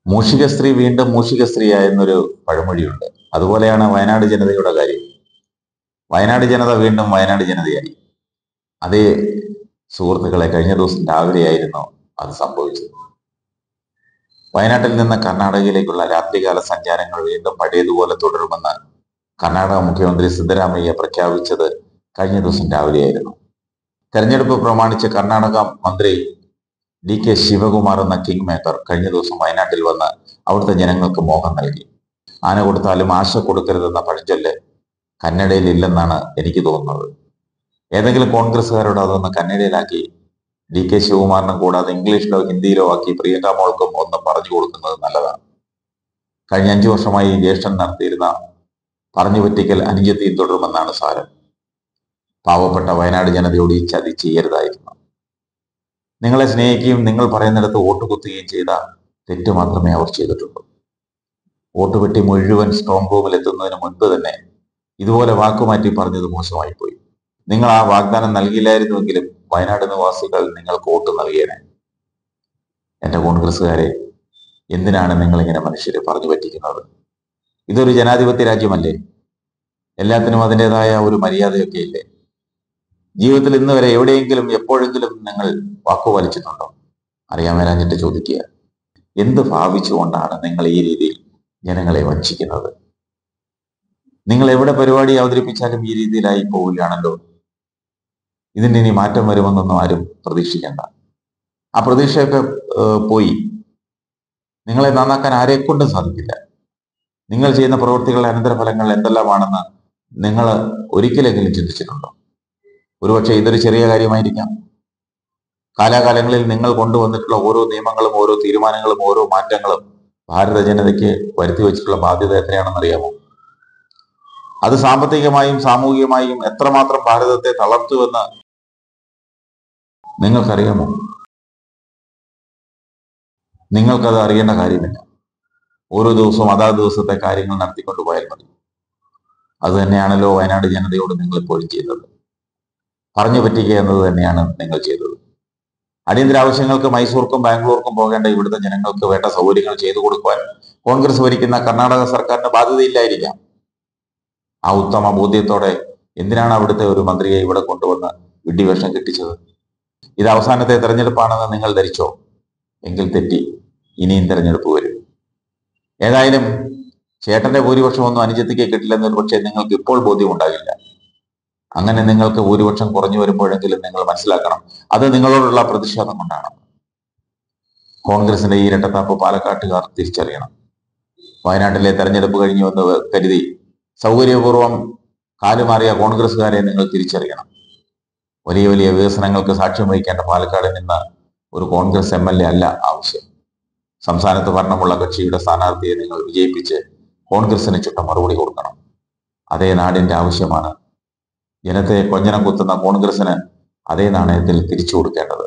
മൂഷിക സ്ത്രീ വീണ്ടും മൂഷിക സ്ത്രീയായെന്നൊരു പഴമൊഴിയുണ്ട് അതുപോലെയാണ് വയനാട് ജനതയുടെ കാര്യം വയനാട് ജനത വീണ്ടും വയനാട് ജനതയായി അതേ സുഹൃത്തുക്കളെ കഴിഞ്ഞ ദിവസം രാവിലെയായിരുന്നു അത് സംഭവിച്ചത് വയനാട്ടിൽ നിന്ന് കർണാടകയിലേക്കുള്ള രാത്രികാല സഞ്ചാരങ്ങൾ വീണ്ടും പഴയതുപോലെ തുടരുമെന്ന് കർണാടക മുഖ്യമന്ത്രി സിദ്ധരാമയ്യ പ്രഖ്യാപിച്ചത് കഴിഞ്ഞ ദിവസം രാവിലെയായിരുന്നു തെരഞ്ഞെടുപ്പ് പ്രമാണിച്ച് കർണാടക മന്ത്രി ഡി കെ ശിവകുമാർ എന്ന കിങ് മേക്കർ കഴിഞ്ഞ ദിവസം വയനാട്ടിൽ വന്ന് അവിടുത്തെ ജനങ്ങൾക്ക് മോഹം നൽകി ആന കൊടുത്താലും ആശ കൊടുക്കരുതെന്ന പഴഞ്ചൊല്ല് കന്നഡയിൽ ഇല്ലെന്നാണ് എനിക്ക് തോന്നുന്നത് ഏതെങ്കിലും കോൺഗ്രസ്സുകാരോട് അതൊന്ന് കന്നഡയിലാക്കി ഡി കെ ശിവകുമാറിനും കൂടാതെ ഇംഗ്ലീഷിലോ ഹിന്ദിയിലോ ആക്കി പ്രിയങ്ക മോൾക്കും ഒന്ന് പറഞ്ഞു കൊടുക്കുന്നത് നല്ലതാണ് കഴിഞ്ഞ അഞ്ചു വർഷമായി ഈ ജ്യേഷ്ഠൻ നടത്തിയിരുന്ന പറഞ്ഞു പറ്റിക്കൽ അനുജത്തിയും തുടരുമെന്നാണ് സാരം പാവപ്പെട്ട വയനാട് ജനതയോട് ഈ ചതി ചെയ്യരുതായിരുന്നു നിങ്ങളെ സ്നേഹിക്കുകയും നിങ്ങൾ പറയുന്നിടത്ത് വോട്ട് കുത്തുകയും ചെയ്ത തെറ്റ് മാത്രമേ അവർ ചെയ്തിട്ടുള്ളൂ വോട്ട് പെട്ടി മുഴുവൻ സ്ട്രോങ് റൂമിൽ എത്തുന്നതിന് മുൻപ് തന്നെ ഇതുപോലെ വാക്കുമാറ്റി പറഞ്ഞത് മോശമായിപ്പോയി നിങ്ങൾ ആ വാഗ്ദാനം നൽകിയില്ലായിരുന്നുവെങ്കിലും വയനാട് നിവാസികൾ നിങ്ങൾക്ക് വോട്ട് നൽകിയേനെ എന്റെ കോൺഗ്രസ്സുകാരെ എന്തിനാണ് നിങ്ങൾ ഇങ്ങനെ മനുഷ്യരെ പറഞ്ഞു പറ്റിക്കുന്നത് ഇതൊരു ജനാധിപത്യ രാജ്യമല്ലേ എല്ലാത്തിനും അതിൻ്റെതായ ഒരു മര്യാദയൊക്കെ ഇല്ലേ ജീവിതത്തിൽ ഇന്ന് വരെ എവിടെയെങ്കിലും എപ്പോഴെങ്കിലും നിങ്ങൾ വാക്കു വലിച്ചിട്ടുണ്ടോ അറിയാൻ മേലാഞ്ഞിട്ട് ചോദിക്കുക എന്ത് ഭാവിച്ചുകൊണ്ടാണ് നിങ്ങൾ ഈ രീതിയിൽ ജനങ്ങളെ വഞ്ചിക്കുന്നത് നിങ്ങൾ എവിടെ പരിപാടി അവതരിപ്പിച്ചാലും ഈ രീതിയിലായി പോവുകയാണല്ലോ ഇതിന് ഇനി മാറ്റം വരുമെന്നൊന്നും ആരും പ്രതീക്ഷിക്കേണ്ട ആ പ്രതീക്ഷയൊക്കെ ഏഹ്, പോയി നിങ്ങളെ നന്നാക്കാൻ ആരെ കൊണ്ടും സാധിക്കില്ല നിങ്ങൾ ചെയ്യുന്ന പ്രവൃത്തികളുടെ അനന്തരഫലങ്ങൾ എന്തെല്ലാമാണെന്ന് നിങ്ങൾ ഒരിക്കലെങ്കിലും ചിന്തിച്ചിട്ടുണ്ടോ ഒരുപക്ഷെ ഇതൊരു ചെറിയ കാര്യമായിരിക്കാം കാലാകാലങ്ങളിൽ നിങ്ങൾ കൊണ്ടുവന്നിട്ടുള്ള ഓരോ നിയമങ്ങളും ഓരോ തീരുമാനങ്ങളും ഓരോ മാറ്റങ്ങളും ഭാരത ജനതയ്ക്ക് വരുത്തി വെച്ചിട്ടുള്ള ബാധ്യത എത്രയാണെന്ന് അറിയാമോ അത് സാമ്പത്തികമായും സാമൂഹികമായും എത്രമാത്രം ഭാരതത്തെ തളർത്തുവെന്ന് നിങ്ങൾക്കറിയാമോ നിങ്ങൾക്കത് അറിയേണ്ട കാര്യമില്ല ഓരോ ദിവസവും അതാത് ദിവസത്തെ കാര്യങ്ങൾ നടത്തിക്കൊണ്ട് പോയാൽ മതി അത് തന്നെയാണല്ലോ വയനാട് ജനതയോട് നിങ്ങൾ ഇപ്പോഴും ചെയ്തത് പറഞ്ഞു പറ്റിക്കുക എന്നത് തന്നെയാണ് നിങ്ങൾ ചെയ്തത് അടിയന്തര ആവശ്യങ്ങൾക്ക് മൈസൂർക്കും ബാംഗ്ലൂർക്കും പോകേണ്ട ഇവിടുത്തെ ജനങ്ങൾക്ക് വേണ്ട സൗകര്യങ്ങൾ ചെയ്തു കൊടുക്കുവാൻ കോൺഗ്രസ് ഭരിക്കുന്ന കർണാടക സർക്കാരിന് ബാധ്യതയില്ലായിരിക്കാം ആ ഉത്തമ ബോധ്യത്തോടെ എന്തിനാണ് അവിടുത്തെ ഒരു മന്ത്രിയെ ഇവിടെ കൊണ്ടുവന്ന് വിഡ്ഢിവേഷം കെട്ടിച്ചത് ഇത് അവസാനത്തെ തെരഞ്ഞെടുപ്പാണെന്ന് നിങ്ങൾ ധരിച്ചോ എങ്കിൽ തെറ്റി ഇനിയും തെരഞ്ഞെടുപ്പ് വരും ഏതായാലും ചേട്ടന്റെ ഭൂരിപക്ഷം ഒന്നും അനുജത്തിക്ക് കിട്ടില്ലെന്ന് പക്ഷേ നിങ്ങൾക്ക് ഇപ്പോൾ ബോധ്യം ഉണ്ടാകില്ല അങ്ങനെ നിങ്ങൾക്ക് ഭൂരിപക്ഷം കുറഞ്ഞു വരുമ്പോഴെങ്കിലും നിങ്ങൾ മനസ്സിലാക്കണം അത് നിങ്ങളോടുള്ള പ്രതിഷേധം കൊണ്ടാണ് കോൺഗ്രസിന്റെ ഈ ഇരട്ടത്താപ്പ് പാലക്കാട്ടുകാർ തിരിച്ചറിയണം വയനാട്ടിലെ തെരഞ്ഞെടുപ്പ് കഴിഞ്ഞുവെന്ന് കരുതി സൗകര്യപൂർവ്വം കാലുമാറിയ കോൺഗ്രസ്സുകാരെ നിങ്ങൾ തിരിച്ചറിയണം വലിയ വലിയ വികസനങ്ങൾക്ക് സാക്ഷ്യം വഹിക്കേണ്ട പാലക്കാട് നിന്ന് ഒരു കോൺഗ്രസ് എം എൽ എ അല്ല ആവശ്യം സംസ്ഥാനത്ത് ഭരണമുള്ള കക്ഷിയുടെ സ്ഥാനാർത്ഥിയെ നിങ്ങൾ വിജയിപ്പിച്ച് കോൺഗ്രസിന് ചുട്ട മറുപടി കൊടുക്കണം അതേ നാടിന്റെ ആവശ്യമാണ് ജനത്തെ കൊഞ്ഞനം കുത്തുന്ന കോൺഗ്രസിന് അതേ നാണയത്തിൽ തിരിച്ചു കൊടുക്കേണ്ടത്